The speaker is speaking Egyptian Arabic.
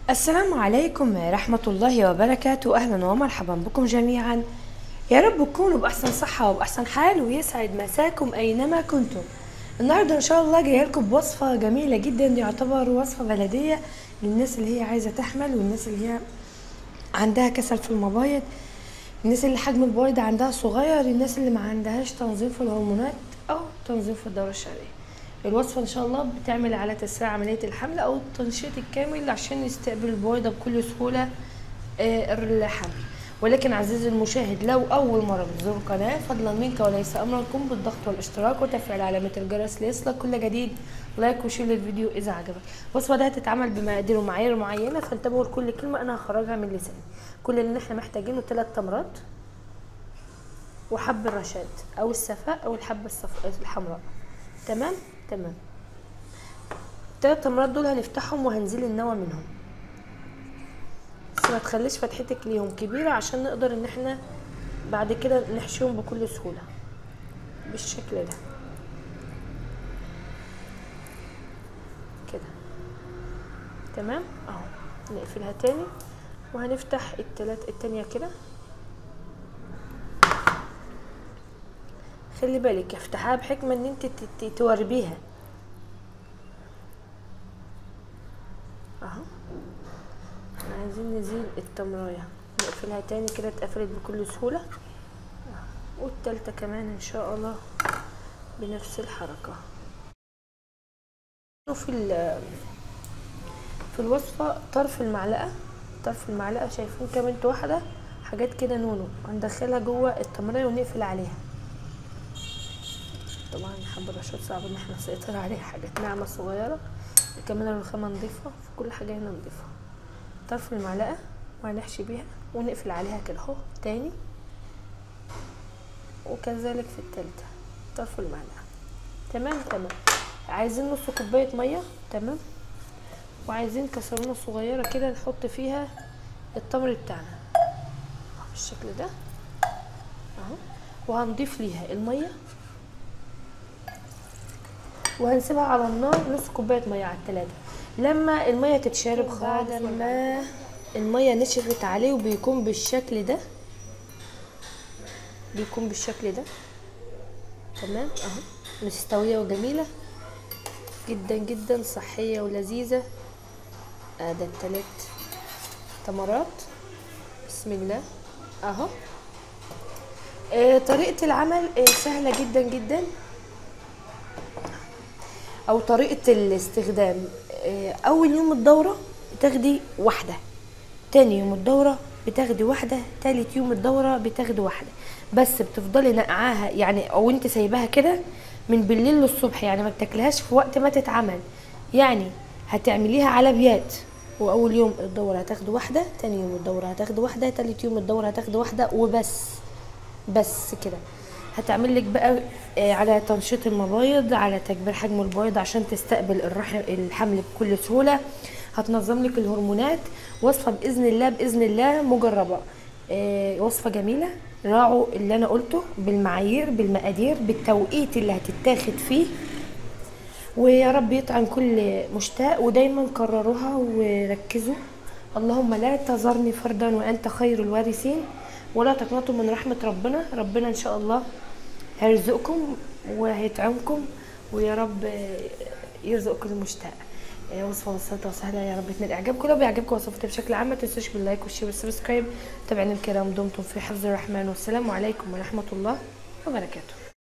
السلام عليكم ورحمة الله وبركاته أهلا ومرحبا بكم جميعا يا رب تكونوا بأحسن صحة وبأحسن حال ويسعد مساكم أينما كنتم النهاردة إن شاء الله جاية لكم بوصفة جميلة جدا يعتبر وصفة بلدية للناس اللي هي عايزة تحمل والناس اللي هي عندها كسل في المبايض الناس اللي حجم البويض عندها صغير الناس اللي ما عندهاش تنظيم في الهرمونات أو تنظيم في الدورة الشهرية الوصفة ان شاء الله بتعمل على تسريع عملية الحمل او التنشيط الكامل عشان يستقبل البويضة بكل سهولة آه، الحمل ولكن عزيزي المشاهد لو اول مرة بتزور القناة فضلا منك وليس امركم بالضغط والاشتراك وتفعيل علامة الجرس ليصلك كل جديد لايك وشير للفيديو اذا عجبك الوصفة دي هتتعمل بمقادير ومعايير معينة فانتبهوا لكل كلمة انا هخرجها من لساني كل اللي احنا محتاجينه ثلاث تمرات وحب الرشاد او السفاء او الحبة الصف... الحمراء تمام تمام التلات تمرات دول هنفتحهم وهنزيل النوى منهم بس ما تخليش فتحتك ليهم كبيرة عشان نقدر ان احنا بعد كده نحشيهم بكل سهولة بالشكل ده كده تمام اهو نقفلها تاني وهنفتح التلات التانية كده خلي بالك افتحها بحكمة ان انت توربيها اهو احنا عايزين نزيل التمراية نقفلها تاني كده اتقفلت بكل سهولة والتالتة كمان ان شاء الله بنفس الحركة في في الوصفة طرف المعلقة طرف المعلقة شايفين كمان واحدة حاجات كده نونو هندخلها جوه التمرية ونقفل عليها طبعا حب الرشاد صعب ان احنا نسيطر عليها حاجات ناعمة صغيرة كمان الرخامة نضيفة في كل حاجة هنا نضيفة طرف المعلقة وهنحشي بيها ونقفل عليها كده اهو تاني وكذلك في التالتة طرف المعلقة تمام تمام عايزين نص كوباية مية تمام وعايزين كسرونة صغيرة كده نحط فيها التمر بتاعنا بالشكل ده اهو وهنضيف ليها المية وهنسيبها على النار نص كوبايه ميه على التلاته لما الميه تتشرب خالص ما الميه نشفت عليه وبيكون بالشكل ده بيكون بالشكل ده تمام اهو مستويه وجميله جدا جدا صحيه ولذيذه آه ده التلات تمرات بسم الله اهو آه طريقه العمل آه سهله جدا جدا او طريقه الاستخدام اول يوم الدوره بتاخدي واحده تاني يوم الدوره بتاخدي واحده تالت يوم الدوره بتاخدي واحده بس بتفضلي نقعاها يعني او انت سايباها كده من بالليل للصبح يعني ما بتاكلهاش في وقت ما تتعمل يعني هتعمليها على بيات واول يوم الدوره هتاخدي واحده تاني يوم الدوره هتاخدي واحده تالت يوم الدوره هتاخدي واحده وبس بس كده هتعمل لك بقى على تنشيط المبايض على تكبير حجم البيض عشان تستقبل الرحم الحمل بكل سهوله هتنظم لك الهرمونات وصفه باذن الله باذن الله مجربه وصفه جميله راعوا اللي انا قلته بالمعايير بالمقادير بالتوقيت اللي هتتاخد فيه ويا رب يطعم كل مشتاق ودايما كرروها وركزوا اللهم لا تذرني فردا وانت خير الوارثين ولا تقنطوا من رحمة ربنا ربنا إن شاء الله هيرزقكم وهيطعمكم ويا رب يرزق كل مشتاق وصفة بسيطة وسهلة يا رب تنال إعجابكم لو بيعجبكم وصفتي بشكل عام ما تنسوش باللايك والشير والسبسكرايب تابعين الكرام دمتم في حفظ الرحمن والسلام عليكم ورحمة الله وبركاته